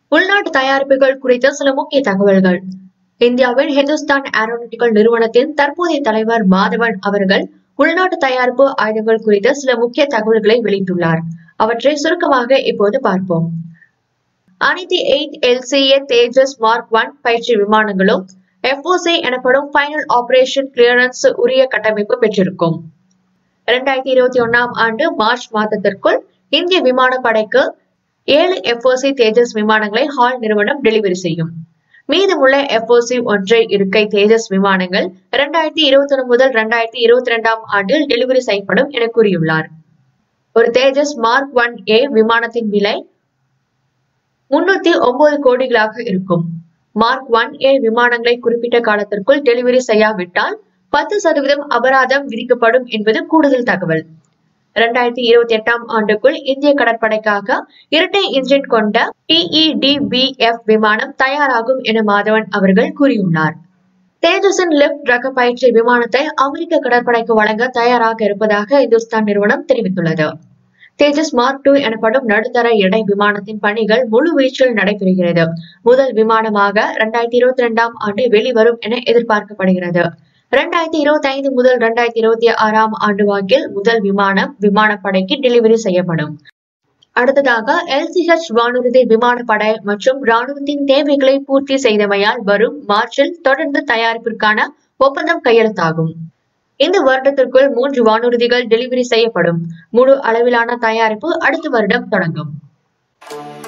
உள்நாட்டு தயாரிப்புகள் குறித்த சில முக்கிய தகவல்கள் இந்தியாவின் ஹிந்துஸ்தான் ஏரோநாட்டிக்கல் நிறுவனத்தின் தற்போதைய தலைவர் மாதவன் அவர்கள் உள்நாட்டு தயாரிப்பு ஆயுதங்கள் குறித்த சில முக்கிய தகவல்களை வெளியிட்டுள்ளார் அவற்றை சுருக்கமாக இப்போது பார்ப்போம் அனைத்து eight LCA Tejas Mark one பயிற்சி விமானங்களும் எஃப்ஓசி எனப்படும் ஃபைனல் ஆபரேஷன் கிளியரன்ஸ் உரிய கட்டமைப்பு பெற்றிருக்கும் இரண்டாயிரத்தி இருபத்தி ஒன்னாம் ஆண்டு மார்ச் மாதத்திற்குள் இந்திய விமானப்படைக்கு ஏழு எஃப்ஓசி தேஜஸ் விமானங்களை ஹால் நிறுவனம் டெலிவரி செய்யும் மீதமுள்ள எஃப்ஓசி ஒன்றை இருக்கை தேஜஸ் விமானங்கள் இரண்டாயிரத்தி இருபத்தி ஒன்று முதல் இரண்டாயிரத்தி இருபத்தி இரண்டாம் ஆண்டில் டெலிவரி செய்யப்படும் என கூறியுள்ளார் ஒரு தேஜஸ் மார்க் ஒன் ஏ விமானத்தின் விலை முன்னூத்தி ஒன்பது கோடிகளாக இருக்கும் மார்க் ஒன் ஏ விமானங்களை குறிப்பிட்ட காலத்திற்குள் டெலிவரி செய்யாவிட்டால் பத்து சதவீதம் அபராதம் விதிக்கப்படும் என்பது கூடுதல் தகவல் இரண்டாயிரத்தி இருபத்தி எட்டாம் ஆண்டுக்குள் இந்திய கடற்படைக்காக இரட்டை இன்ஜின் கொண்ட டிஇடிபிஎஃப் விமானம் தயாராகும் என மாதவன் அவர்கள் கூறியுள்ளார் தேஜஸின் லிப்ட் ரக பயிற்சி விமானத்தை அமெரிக்க கடற்படைக்கு வழங்க தயாராக இருப்பதாக இந்துஸ்தான் நிறுவனம் தெரிவித்துள்ளது தேஜஸ் மார்க் டூ எனப்படும் நடுத்தர எடை விமானத்தின் பணிகள் முழு வீச்சில் நடைபெறுகிறது முதல் விமானமாக இரண்டாயிரத்தி இருபத்தி இரண்டாம் ஆண்டு வெளிவரும் என எதிர்பார்க்கப்படுகிறது இரண்டாயிரத்தி இருபத்தி ஐந்து முதல் இரண்டாயிரத்தி இருபத்தி ஆறாம் ஆண்டு வாக்கில் முதல் விமானம் விமானப்படைக்கு டெலிவரி செய்யப்படும் அடுத்ததாக எல்சிஹெச் வானூர்தி விமானப்படை மற்றும் ராணுவத்தின் தேவைகளை பூர்த்தி செய்தமையால் வரும் மார்ச்சில் தொடர்ந்து தயாரிப்பிற்கான ஒப்பந்தம் கையெழுத்தாகும் இந்த வருடத்திற்குள் மூன்று வானூர்திகள் டெலிவரி செய்யப்படும் முழு அளவிலான தயாரிப்பு அடுத்த வருடம் தொடங்கும்